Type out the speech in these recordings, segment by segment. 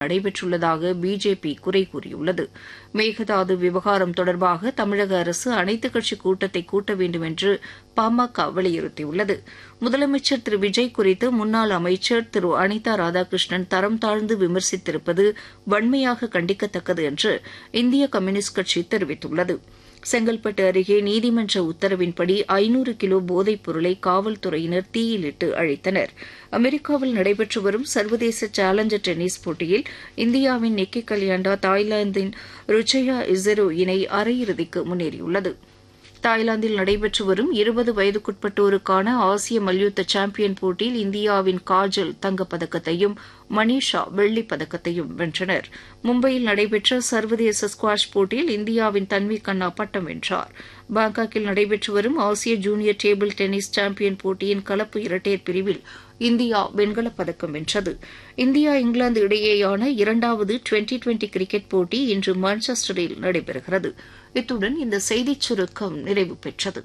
நடைபெற்றுள்ளதாக BJP குறை கூறியுள்ளது மேகதாது விவகாரம் தொடர்பாக தமிழக அரசு அனைத்துக் கட்சி கூட்டத்தை கூட்ட வேண்டும் என்று பாமக வலியுறுத்தியுள்ளது முதலமைச்சர் திரு விஜய் குறித்து முன்னாள் அமைச்சர் திரு அனிதா ராதாகிருஷ்ணன் தரம் தாழ்ந்து விமர்சித்திருப்பது வன்மையாக கண்டிக்கத்தக்கது என்று இந்திய கம்யூனிஸ்ட் கட்சி தெரிவித்துள்ளது செங்கல்பட்டு அருகே நீதிமன்ற உத்தரவின்படி ஐநூறு கிலோ போதைப் பொருளை காவல்துறையினர் தீயிலிட்டு அழித்தனர் அமெரிக்காவில் நடைபெற்று வரும் சர்வதேச சேலஞ்சர் டென்னிஸ் போட்டியில் இந்தியாவின் நிக்கி கல்யாண்டா தாய்லாந்தின் ருச்சயா இசரோ இணை அரையிறுதிக்கு முன்னேறியுள்ளது தாய்லாந்தில் நடைபெற்று வரும் இருபது வயதுக்குட்பட்டோருக்கான ஆசிய மல்யுத்த சாம்பியன் போட்டியில் இந்தியாவின் காஜல் தங்கப்பதக்கத்தையும் மனிஷா வெள்ளிப் பதக்கத்தையும் வென்றனர் மும்பையில் நடைபெற்ற சர்வதேச ஸ்குவாஷ் போட்டியில் இந்தியாவின் தன்வி கண்ணா பட்டம் வென்றார் பாங்காக்கில் நடைபெற்று வரும் ஆசிய ஜூனியர் டேபிள் டென்னிஸ் சாம்பியன் போட்டியின் கலப்பு இரட்டையர் பிரிவில் இந்தியா வெண்கலப் பதக்கம் வென்றது இந்தியா இங்கிலாந்து இடையேயான இரண்டாவது டுவெண்டி டுவெண்டி கிரிக்கெட் போட்டி இன்று மான்செஸ்டரில் நடைபெறுகிறது இத்துடன் இந்த செய்திச் சுருக்கம் நிறைவு பெற்றது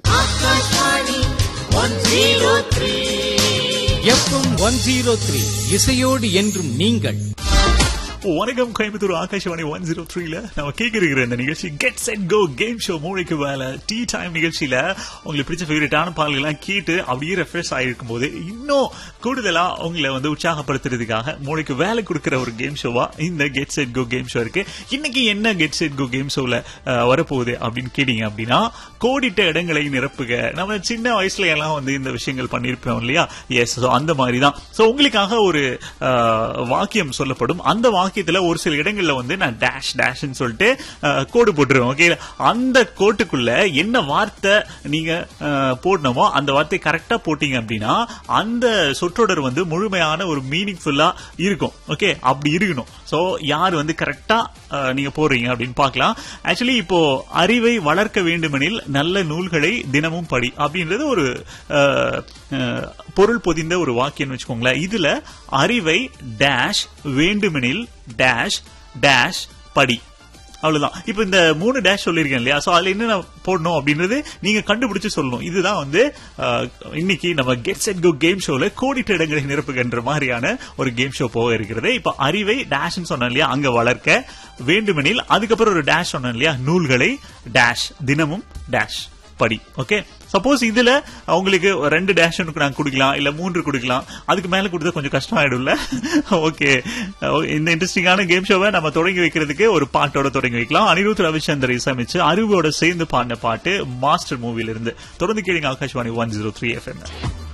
எஃப்எம் ஒன் ஜீரோ த்ரீ இசையோடு என்றும் நீங்கள் வணக்கம் கோயம்புத்தூர் ஆகாஷவாணி ஒன் ஜீரோ த்ரீல நம்ம கேட்க இருக்கிற இந்த நிகழ்ச்சி get set go game show மூளைக்கு வேலை டீ டைம் நிகழ்ச்சியில உங்களுக்கு பிடிச்ச ஃபேவரட்டான பாடல்கள்லாம் கேட்டு அப்படியே ரெஃப்ரெஷ் ஆகிருக்கும் போது இன்னும் கூடுதலா உங்களை வந்து உற்சாகப்படுத்துறதுக்காக மூளைக்கு வேலை கொடுக்கிற ஒரு கேம் ஷோவா இந்த get set go game show இருக்கு இன்னைக்கு என்ன கெட் செட் கோ கேம் ஷோல வரப்போகுது அப்படின்னு கேட்டீங்க அப்படின்னா கோடிட்ட இடங்களை நிரப்புக நம்ம சின்ன வயசுல எல்லாம் வந்து இந்த விஷயங்கள் பண்ணியிருப்போம் இல்லையா எஸ் அந்த மாதிரி தான் ஸோ உங்களுக்காக ஒரு அஹ், வாக்கியம் சொல்லப்படும் அந்த வாக்கியத்துல ஒரு சில இடங்கள்ல வந்து நான் டேஷ் டேஷ்னு சொல்லிட்டு அஹ், கோடு போட்டுருவேன் ஓகே அந்த கோட்டுக்குள்ள என்ன வார்த்தை நீங்க அஹ், போடணுமோ அந்த வார்த்தை கரெக்டா போட்டீங்க அப்படின்னா அந்த சொற்றொடர் வந்து முழுமையான ஒரு மீனிங்ஃபுல்லா இருக்கும் ஓகே அப்படி இருக்கணும் ஸோ யார் வந்து கரெக்டா நீங்க போடுறீங்க அப்படின்னு பார்க்கலாம் ஆக்சுவலி இப்போ அறிவை வளர்க்க வேண்டுமெனில் நல்ல நூல்களை தினமும் படி அப்படின்றது ஒரு அஹ், அஹ், பொருள் பொதிந்த ஒரு வாக்கியம் வச்சுக்கோங்களேன் இதுல அறிவை டேஷ் வேண்டுமெனில் டேஷ் டேஷ் படி அவ்வளவுதான் இப்போ இந்த மூணு டேஷ் சொல்லியிருக்கேன் இல்லையா சோ அதுல என்ன போடணும் அப்படின்றது நீங்க கண்டுபிடிச்சு சொல்லணும் இதுதான் வந்து அஹ், இன்னைக்கு நம்ம கெட் செட் கோ கேம் ஷோல கோடிட்ட இடங்களை நிரப்புகின்ற மாதிரியான ஒரு கேம் ஷோ போக இருக்கிறது இப்ப அறிவை டேஷ்னு சொன்னேன் இல்லையா அங்க வளர்க்க வேண்டுமெனில் அதுக்கப்புறம் ஒரு டேஷ் சொன்னேன் இல்லையா நூல்களை டேஷ் தினமும் டேஷ் படி ஓகே சப்போஸ் இதுல உங்களுக்கு ரெண்டு டேஷ் நாங்க கொடுக்கலாம் இல்ல மூன்று கொடுக்கலாம் அதுக்கு மேல கொடுத்தா கொஞ்சம் கஷ்டம் ஆயிடும்ல ஓகே இந்த இன்ட்ரெஸ்டிங்கான கேம் ஷோவை நம்ம தொடங்கி வைக்கிறதுக்கு ஒரு பாட்டோட தொடங்கி வைக்கலாம் அனிருத் ரவிச்சந்தர் இசையமைச்சு அறிவோட சேர்ந்து பாடின பாட்டு மாஸ்டர் மூவில இருந்து தொடர்ந்து கேளுங்க Akashvani one zero three FM